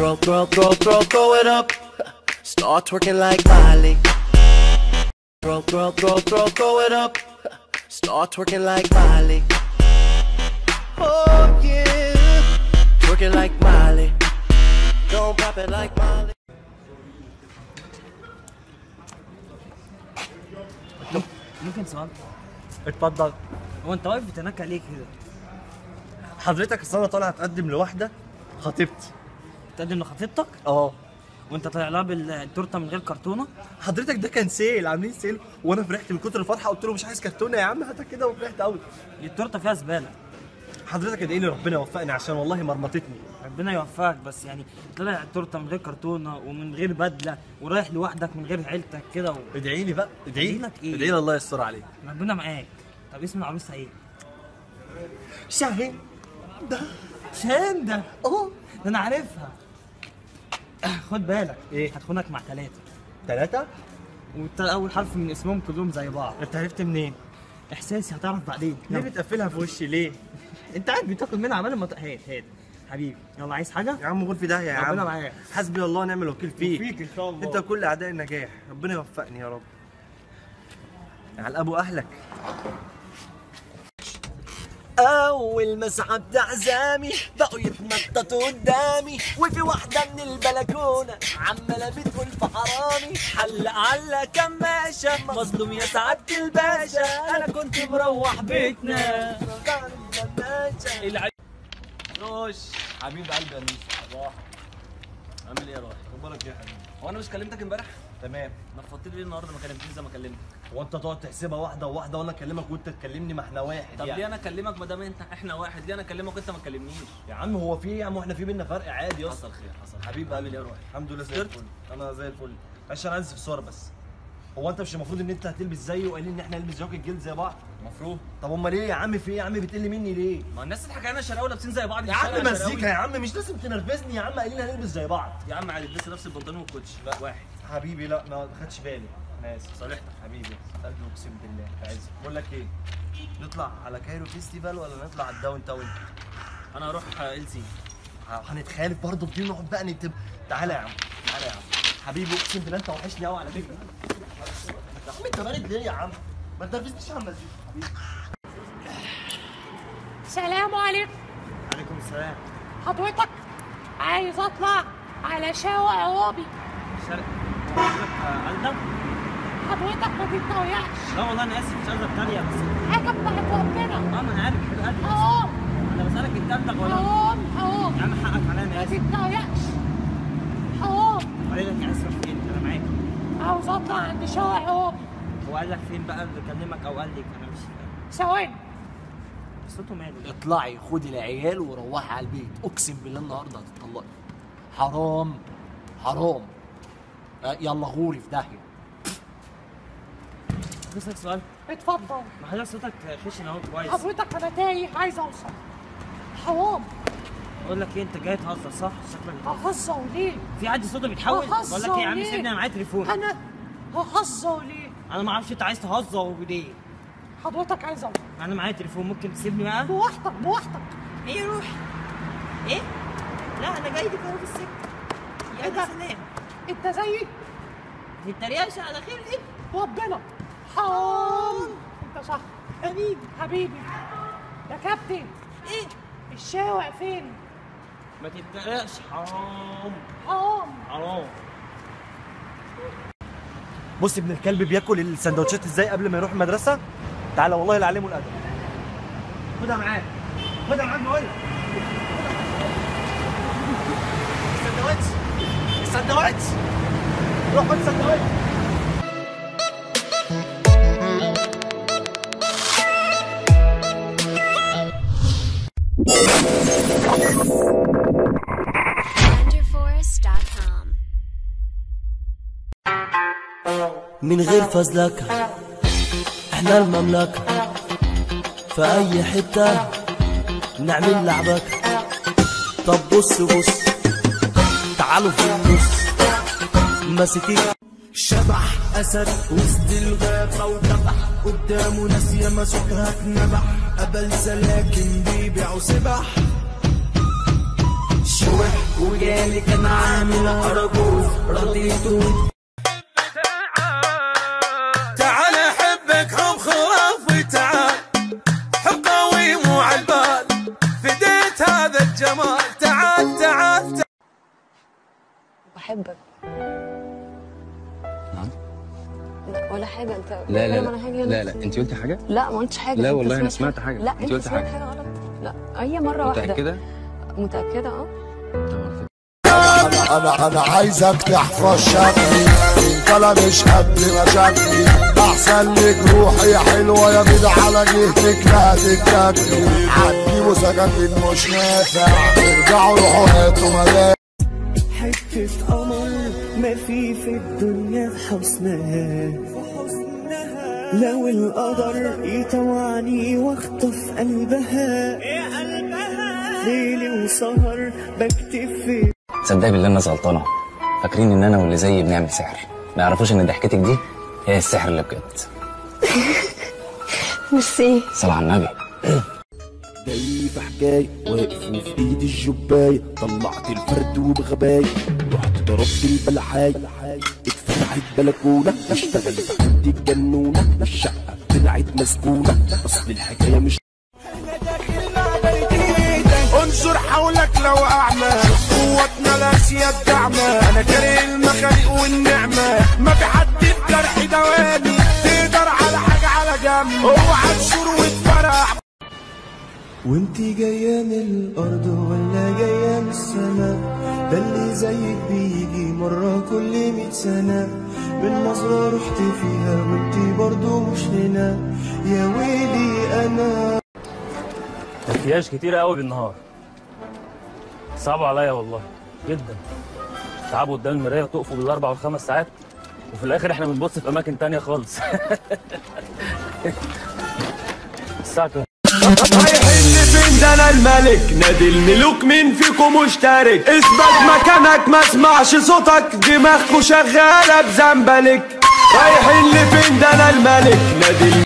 Throw, throw, throw, throw, throw it up. Start twerking like Miley. Throw, throw, throw, throw, throw it up. Start twerking like Miley. Oh yeah, twerking like Miley. Don't pop it like Miley. ممكن سؤال اتفضل هو انت واقف بتنكى ليه كده؟ حضرتك اصل انا طالع اتقدم لواحده خطيبتي تقدم لخطيبتك اه وانت طالع لها بالتورته من غير كرتونه حضرتك ده كان سيل عاملين سيل وانا فرحت من كتر الفرحه قلت له مش عايز كرتونه يا عم هاتها كده وفرحت قوي دي التورته فيها زباله حضرتك ادعي لي ربنا يوفقني عشان والله مرمطتني ربنا يوفقك بس يعني طلع التورته من غير كرتونه ومن غير بدله ورايح لوحدك من غير عيلتك كده و... ادعي لي بقى ادعي أدعي لي لك إيه؟ ادعي لي الله يستر عليك ربنا معاك طب اسم العروسه ايه؟ شاهين شانده اه ده انا عارفها خد بالك إيه؟ هتخونك مع ثلاثه ثلاثة وانت اول حرف من اسمهم كلهم زي بعض انت عرفت منين؟ احساسي هتعرف بعدين ليه يلا. بتقفلها في وشي ليه؟ انت قاعد بتاكل منها عمال ما ت- هات هات حبيبي يلا عايز حاجه؟ يا عم غور في داهية يا عم ربنا معاك. حسبي الله ونعم الوكيل فيك وفيك إن شاء الله. انت كل اعداء النجاح ربنا يوفقني يا رب على ابو اهلك أول ما سحبت عزامي بقوا يتنططوا قدامي وفي واحدة من البلكونة عمالة بتقول في حرامي حلق على كماشة مظلوم يا سعادة الباشا أنا كنت مروح بيتنا روش حبيب قلبي يا نيس صباح عامل ايه يا روح؟ اخبارك ايه يا حبيبي؟ هو انا مش كلمتك امبارح؟ تمام نفضت لي ليه النهارده ما كلمتنيش زي ما كلمتك؟ هو انت تقعد تحسبها واحده وواحده وانا اكلمك وانت تكلمني ما احنا واحد طب يعني. ليه انا اكلمك ما دام انت احنا واحد ليه انا اكلمك وانت ما تكلمنيش؟ يا عم هو في ايه يا عم واحنا في بينا فرق عادي يا اسطى حصل خير حصل حبيب عامل قلبي ايه يا روح؟ الحمد لله زي فطرت؟ الفل انا زي الفل عشان انا انزل صور بس هو انت مش المفروض ان انت هتلبس زيي وقايلين ان احنا نلبس جاكيت جلد زي بعض المفروض طب امال ايه يا عم في ايه يا عم بتقل مني ليه ما الناس تضحك علينا شراوي لابسين زي بعض في يا الشارع عم شراوي. مزيكا يا عم مش لازم تنرفزني يا عم قايلين هنلبس زي بعض يا عم عادي لبس نفس البنطلون والكوتش لا واحد حبيبي لا ما خدش بالي انا اسف صالحتك حبيبي قلبي اقسم بالله عايز بقول لك ايه نطلع على كايرو فيستيفال ولا نطلع على الداون تاون انا هروح ال سي هنتخالف برضه في نقعد بقى نكتب تعالى يا عم تعالى يا عم حبيبي اقسم بالله انت وحشني قوي على فكره يا عم انت بارد ليه يا عم ما تنرفزنيش يا عم مزيد حبيبي سلام عليكم عليكم السلام حضرتك عايز اطلع على شارع عرابي شارع قلبك حضرتك ما تتريقش لا والله انا اسف مش قصدي اتريق بس حاجه بتاعت ربنا اه ما انا عارف حبيب قلبي حرام انا بسالك انت قلبك ولا حرام حرام يا عم حقك عليا انا ما اسف تتريقش حرام قال لك اسف فين انا معاك عاوز اطلع عند شارع عرابي هو قال لك فين بقى اللي كلمك او قال لك انا مش فاهم ثواني صوته ماله اطلعي خدي العيال وروحي على البيت اقسم بالله النهارده هتطلقي حرام حرام آه، يلا غوري في داهيه بسألك سؤال اتفضل ما حضرتك صوتك خشن اهو كويس حضرتك انا تايه عايز اوصل حرام بقول لك ايه انت جاي تهزر صح شكلك بتهزر. ههزر ليه في حد صوته بيتحول ههزر بقول لك ايه يا عم ليه؟ سيبني انا معايا تليفون انا ههزر ليه انا ما اعرفش انت عايز تهزر ليه حضرتك عايز اوصل انا معايا تليفون ممكن تسيبني بقى بوحدك بوحدك ايه روح ايه لا انا جاي لك اهو في السكه إيه ده؟ سلام انت زيي ما تتريقش على خير ايه ربنا حرام انت صح حبيبي حبيبي يا كابتن ايه الشارع فين ما تتريقش حرام حرام حرام بص ابن الكلب بياكل السندوتشات ازاي قبل ما يروح المدرسه تعالى والله العليم والادب خدها معاك خدها معاك بقول لك السندوتش السندوتش روح خد السندوتش Wonderforest.com. من غير فزلكة احنا المملكة في اي حتة نعمل لعبك طب بص بص تعالوا في النص ماسكين شبح اسد وسط الغابة وذبح قدامه ناس ياما سكرها اتنبح قبل سلاكن بيبيعوا سبح شوح وجالي كان عامل أرجوز رضيته تعال احبك حب خرافي تعال حب قوي مو عالبال فديت هذا الجمال تعال تعال تعال بحبك لا ولا حاجة انت لا لا بتتكلم لا على حاجة لا نفسي. لا انت قلتي حاجه لا ما قلتش حاجة لا انت والله أنا سمعت سمعت حاجة. لا انت انت قلت سمعت حاجة. حاجة غلط لا هي مرة واحدة متاكده متأكدة اه انا انا عايزك تحفظ شكلي انت لا مش قد مشاكلي احسن لك روحي يا حلوه يا بيض على جهتك لا تتكلي هتجيبوا سكاكين مش نافع ارجعوا روحوا هاتوا ملاك حتة قمر ما في في الدنيا حسنها لو القدر يطوعني واخطف قلبها ليلي وسهر بكتب في تصدقي بالله الناس غلطانه فاكرين ان انا واللي زيي بنعمل سحر ما يعرفوش ان ضحكتك دي هي السحر اللي بجد ميرسي صلى على النبي جاي في حكاية واقف وفي ايدي الجباية طلعت الفرد وبغباية رحت ضربت البلحاية اتفتحت بلكونة اشتغلت عندي الجنونة الشقة طلعت مسكونة اصل الحكاية مش انظر حولك لو اعمى قوتنا الاسيا الدعمة انا كاره المخالق والنعمة ما في حد بجرح دواني تقدر على حاجة على جنب اوعى تشور وتفرح وانتي جاية من الأرض ولا جاية من السماء ده اللي زيك بيجي مرة كل مية سنة من نظرة رحت فيها وانتي برضو مش هنا يا ويلي أنا مكياج كتير قوي بالنهار صعب عليا والله جدا تعبوا قدام المرايه وتقفوا بالاربع والخمس ساعات وفي الاخر احنا بنبص في اماكن تانية خالص الساعه كام رايحين لفين ده انا الملك نادي الملوك مين فيكم مشترك اثبت مكانك ما اسمعش صوتك دماغكوا شغاله بزنبلك رايحين لفين ده انا الملك نادي الم-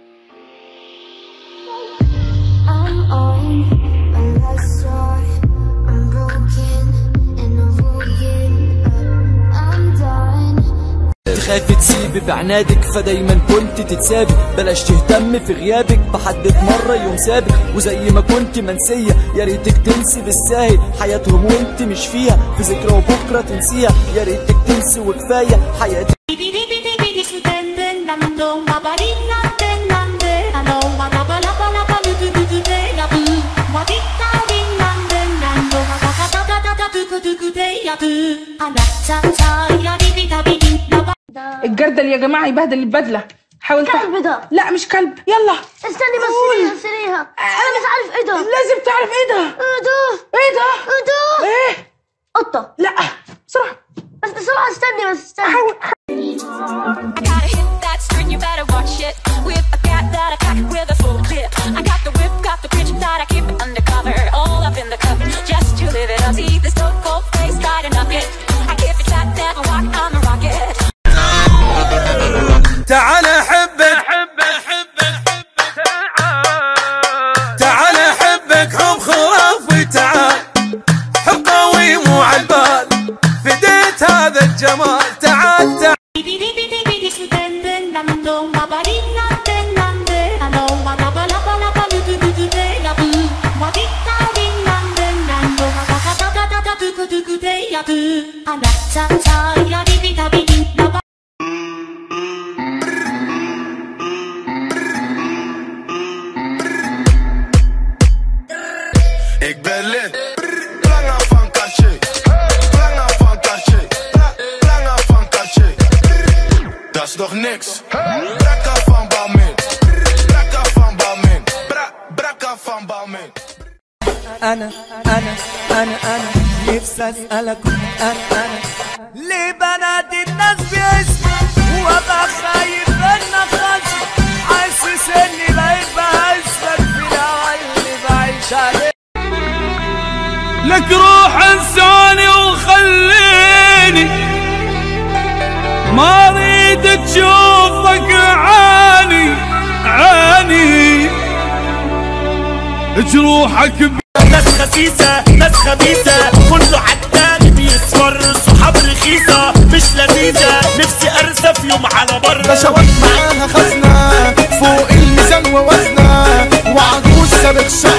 I'm on my last song. I'm broken and I'm falling up. I'm done. تخافي تسيبي بعنادك فدايما كنت تتسابي بلاش تهتم في غيابك بحدد مرة يوم سابق وزي ما كنت منسية يا ريتك تنسي بالساهل حياتهم وانت مش فيها في ذكرى وبكرة تنسيها يا ريتك تنسي وكفاية حياتك الجردل يا جماعه يبهدل البدله حاول كلب ده. لا مش كلب يلا استني بس قول. سريها سريها انا مش عارف ايه ده لازم تعرف ايه ده ايه ده ايه ده ايه ده ايه قطة لا بسرعه بس بسرعة استني بس استني حاول I got a hit that string, you better watch it. With a cat that I pack with a full clip. I got the whip, got the bitch that I keep undercover. All up in the cover, just to live it up. See this dope cold face, try to knock it. I keep it trapped, never walk, I'm a rocket. تعال احبك تعال احبك حب خرافي تعال حب قوي مو عالبال فديت هذا الجمال تعال تعال Ik ben lid. Lange van caché. Lange van caché. Lange van caché. Dat is nog niks. Brakka van Balmin. Brakka van Balmin. Bra, brakka van Balmin. أنا أنا أنا أنا نفسي أسألك أنا أنا ليه بنادي الناس باسمي وابقى خايف منك خصم حاسس اني بقيت بهزك في الهوا اللي بعيش عليه لك روح انساني وخليني ما اريد تشوفك عاني عاني جروحك ناس خسيسة ناس خبيثة كله حتى رخيصة مش لذيذة نفسي ارسى في يوم على بر بشوات معاها خزنة فوق الميزان ووزنة وعجوز سابق شقة